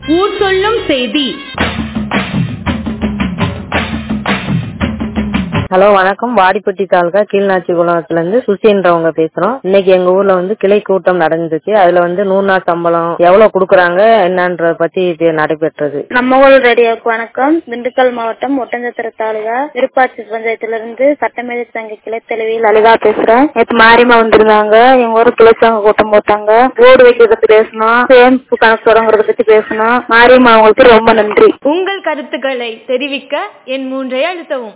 ஊர் சொல்லும் செய்தி ஹலோ வணக்கம் வாடிப்பட்டி தாலுகா கீழ்நாச்சி குளத்துல இருந்து சுசின்றவங்க பேசுறோம் இன்னைக்கு எங்க ஊர்ல வந்து கிளை கூட்டம் நடந்துச்சு அதுல வந்து நூறு நாள் சம்பளம் எவ்வளவு குடுக்கறாங்க என்னன்றத பத்தி இது நடைபெற்றது நம்ம ஊர் ரேடியோக்கு வணக்கம் திண்டுக்கல் மாவட்டம் ஒட்டஞ்சத்திர தாலுகா விருப்பாச்சி பஞ்சாயத்துல இருந்து சட்டமேதை சங்க கிளை தலைவி லலிதா பேசுறேன் நேற்று மாரியம்மா வந்திருந்தாங்க எங்க ஊர் கிளை சங்க கூட்டம் போட்டாங்க ரோடு வைக்கிறத பத்தி பேசணும் சேமிப்பு கணக்கு தொடங்குறத பத்தி பேசணும் மாரியம்மா அவங்களுக்கு ரொம்ப நன்றி உங்கள் கருத்துக்களை தெரிவிக்க என் மூன்றை அழுத்தவும்